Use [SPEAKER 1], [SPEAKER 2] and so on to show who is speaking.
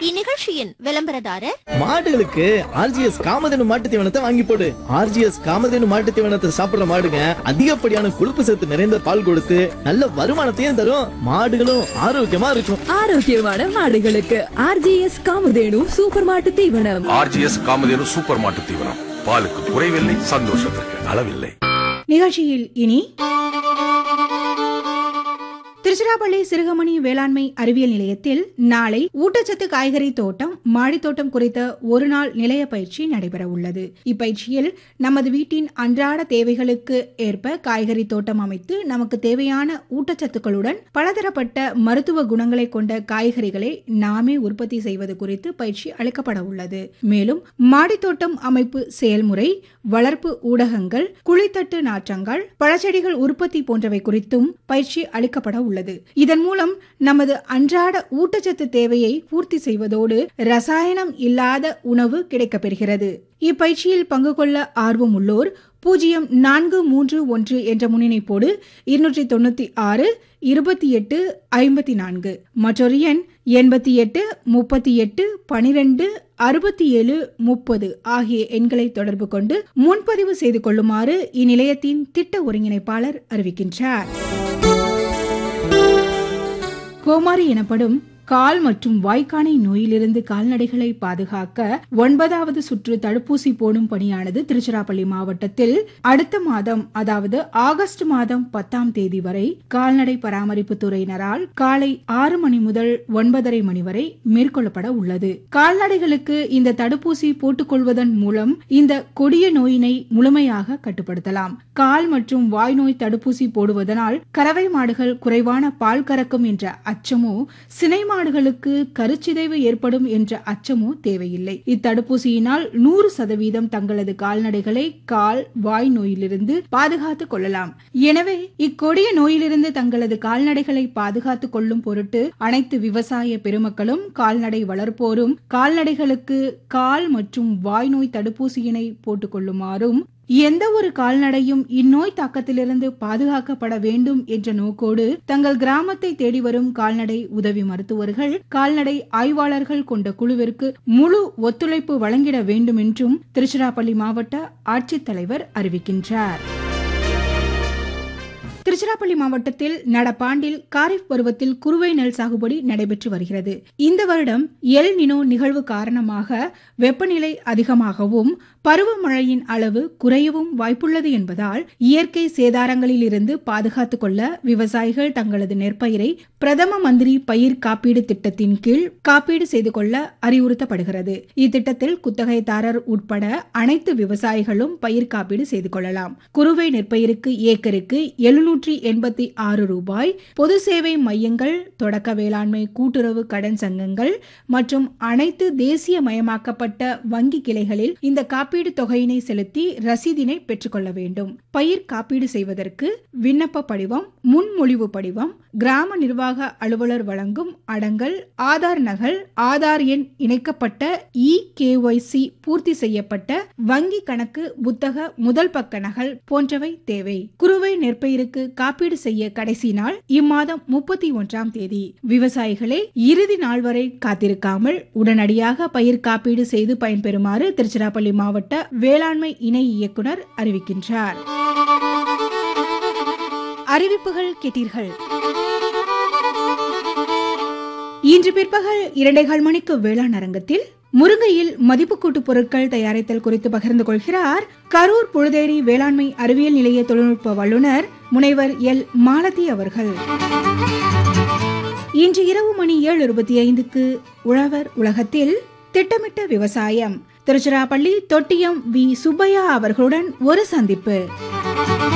[SPEAKER 1] இந்நிகழ்ச்சியின் விளம்பரதாரர்
[SPEAKER 2] மாடுகளுக்கு ஆர்ஜிஎஸ் காமதேனு மாட்டு தீவனத்தை வாங்கி போடு ஆர்ஜிஎஸ் காமதேனு மாட்டு தீவனத்தை சாப்பிடுற மாடுங்க அதிகப்படியான கொழுப்பு சத்து நிறைந்த பால் கொடுத்து நல்ல வருமானத்தையும் தரும் மாடுகளும் ஆரோக்கியமா இருக்கும்
[SPEAKER 3] ஆரோக்கியமான மாடுகளுக்கு ஆர்ஜிஎஸ் காமதேனு சூப்பர் மாட்டு தீவனம்
[SPEAKER 4] ஆர்ஜிஎஸ் காமதேனு சூப்பர் மாட்டு தீவனம் பாலுக்கு குறைவில்லை சந்தோஷத்திற்கு அளவில்லை
[SPEAKER 5] நிகழ்ச்சியில் இனி திருச்சிராப்பள்ளி சிறுகமணி வேளாண்மை அறிவியல் நிலையத்தில் நாளை ஊட்டச்சத்து காய்கறி தோட்டம் மாடித்தோட்டம் குறித்த ஒரு நாள் நிலைய பயிற்சி நடைபெற உள்ளது இப்பயிற்சியில் நமது வீட்டின் அன்றாட தேவைகளுக்கு ஏற்ப காய்கறி தோட்டம் அமைத்து நமக்கு தேவையான ஊட்டச்சத்துக்களுடன் பலதரப்பட்ட மருத்துவ குணங்களை கொண்ட காய்கறிகளை நாமே உற்பத்தி செய்வது குறித்து பயிற்சி அளிக்கப்பட உள்ளது மேலும் மாடித்தோட்டம் அமைப்பு செயல்முறை வளர்ப்பு ஊடகங்கள் குழித்தட்டு நாற்றங்கள் பழச்செடிகள் உற்பத்தி போன்றவை குறித்தும் பயிற்சி அளிக்கப்பட உள்ளது இதன் மூலம் நமது அன்றாட ஊட்டச்சத்து தேவையை பூர்த்தி செய்வதோடு ரசாயனம் இல்லாத உணவு கிடைக்கப்பெறுகிறது இப்பயிற்சியில் பங்கு கொள்ள ஆர்வம் உள்ளோர் பூஜ்ஜியம் நான்கு மூன்று ஒன்று என்ற முன்னிணைப்போடு இருநூற்றி தொண்ணூத்தி ஆறு இருபத்தி எட்டு ஐம்பத்தி நான்கு மற்றொரு எண் எண்பத்தி எட்டு முப்பத்தி எட்டு பனிரெண்டு அறுபத்தி ஏழு முப்பது ஆகிய எண்களை தொடர்பு கொண்டு முன்பதிவு செய்து கொள்ளுமாறு இந்நிலையத்தின் திட்ட ஒருங்கிணைப்பாளர் அறிவிக்கின்றார் கோமாரி எனப்படும் கால் மற்றும் வாய்க்கானை நோயிலிருந்து கால்நடைகளை பாதுகாக்க ஒன்பதாவது சுற்று தடுப்பூசி போடும் பணியானது திருச்சிராப்பள்ளி மாவட்டத்தில் அடுத்த மாதம் அதாவது ஆகஸ்ட் மாதம் பத்தாம் தேதி வரை கால்நடை பராமரிப்பு துறையினரால் காலை ஆறு மணி முதல் ஒன்பதரை மணி வரை மேற்கொள்ளப்பட உள்ளது கால்நடைகளுக்கு இந்த தடுப்பூசி போட்டுக்கொள்வதன் மூலம் இந்த கொடிய நோயினை முழுமையாக கட்டுப்படுத்தலாம் கால் மற்றும் வாய் நோய் தடுப்பூசி போடுவதனால் கறவை மாடுகள் குறைவான பால் கறக்கும் என்ற அச்சமோ சினை மாடுகளுக்கு கருச்சிதைவு ஏற்படும் என்ற அச்சமோ தேவையில்லை இத்தடுப்பூசியினால் நூறு சதவீதம் தங்களது கால்நடைகளை கால் வாய் நோயிலிருந்து பாதுகாத்துக் கொள்ளலாம் எனவே இக்கொடிய நோயிலிருந்து தங்களது கால்நடைகளை பாதுகாத்துக் கொள்ளும் பொருட்டு அனைத்து விவசாய பெருமக்களும் கால்நடை வளர்ப்போரும் கால்நடைகளுக்கு கால் மற்றும் வாய் நோய் தடுப்பூசியினை போட்டுக் கொள்ளுமாறும் எந்த ஒரு கால்நடையும் இந்நோய் தாக்கத்திலிருந்து பாதுகாக்கப்பட வேண்டும் என்ற நோக்கோடு தங்கள் கிராமத்தை தேடி வரும் கால்நடை உதவி மருத்துவர்கள் கால்நடை ஆய்வாளர்கள் கொண்ட குழுவிற்கு முழு ஒத்துழைப்பு வழங்கிட வேண்டும் என்றும் திருச்சிராப்பள்ளி மாவட்ட ஆட்சித்தலைவர் அறிவிக்கின்றார் திருச்சிராப்பள்ளி மாவட்டத்தில் நடப்பாண்டில் காரிஃப் பருவத்தில் குறுவை நெல் சாகுபடி நடைபெற்று வருகிறது இந்த வருடம் எல் நினோ நிகழ்வு காரணமாக வெப்பநிலை அதிகமாகவும் பருவமழையின் அளவு குறையவும் வாய்ப்புள்ளது என்பதால் இயற்கை சேதாரங்களில் இருந்து பாதுகாத்துக் கொள்ள விவசாயிகள் தங்களது நெற்பயிரை பிரதம மந்திரி பயிர் காப்பீடு திட்டத்தின் கீழ் காப்பீடு செய்து கொள்ள அறிவுறுத்தப்படுகிறது இத்திட்டத்தில் குத்தகைதாரர் உட்பட அனைத்து விவசாயிகளும் பயிர் காப்பீடு செய்து கொள்ளலாம் குறுவை நெற்பயிருக்கு ஏக்கருக்கு எழுநூற்றி எண்பத்தி ஆறு ரூபாய் பொது சேவை மையங்கள் தொடக்க வேளாண்மை கூட்டுறவு கடன் சங்கங்கள் மற்றும் அனைத்து தேசியமயமாக்கப்பட்ட வங்கி கிளைகளில் இந்த காப்பீடு தொகையினை செலுத்தி ரசீதினை பெற்றுக்கொள்ள வேண்டும் பயிர் காப்பீடு செய்வதற்கு விண்ணப்ப படிவம் முன்மொழிவு படிவம் கிராம நிர்வாக அலுவலர் வழங்கும் அடங்கல் ஆதார் நகல் ஆதார் எண் இணைக்கப்பட்ட இ கேஒய்சி பூர்த்தி செய்யப்பட்ட வங்கி கணக்கு புத்தக முதல் பக்க நகல் போன்றவை தேவை குறுவை நெற்பயிருக்கு காப்பீடு செய்ய கடைசி நாள் இம்மாதம் முப்பத்தி ஒன்றாம் தேதி விவசாயிகளை இறுதி நாள் வரை காத்திருக்காமல் உடனடியாக பயிர் காப்பீடு செய்து பயன்பெறுமாறு திருச்சிராப்பள்ளி மாவட்ட வேளாண்மை இணை இயக்குனர் அறிவிக்கின்றார் அறிவிப்புகள் கேட்டீர்கள் இன்று பிற்பகல் இரண்டைகால் மணிக்கு வேளாண் அரங்கத்தில் முருங்கையில் மதிப்பு கூட்டு பொருட்கள் தயாரித்தல் குறித்து பகிர்ந்து கொள்கிறார் கரூர் புழுதேரி வேளாண்மை அறிவியல் நிலைய தொழில்நுட்ப வல்லுநர் முனைவர் எல் மாலதி அவர்கள் இன்று இரவு மணி ஏழு இருபத்தி ஐந்துக்கு உழவர் உலகத்தில் திட்டமிட்ட விவசாயம் திருச்சிராப்பள்ளி தொட்டியம் வி சுப்பையா அவர்களுடன் ஒரு சந்திப்பு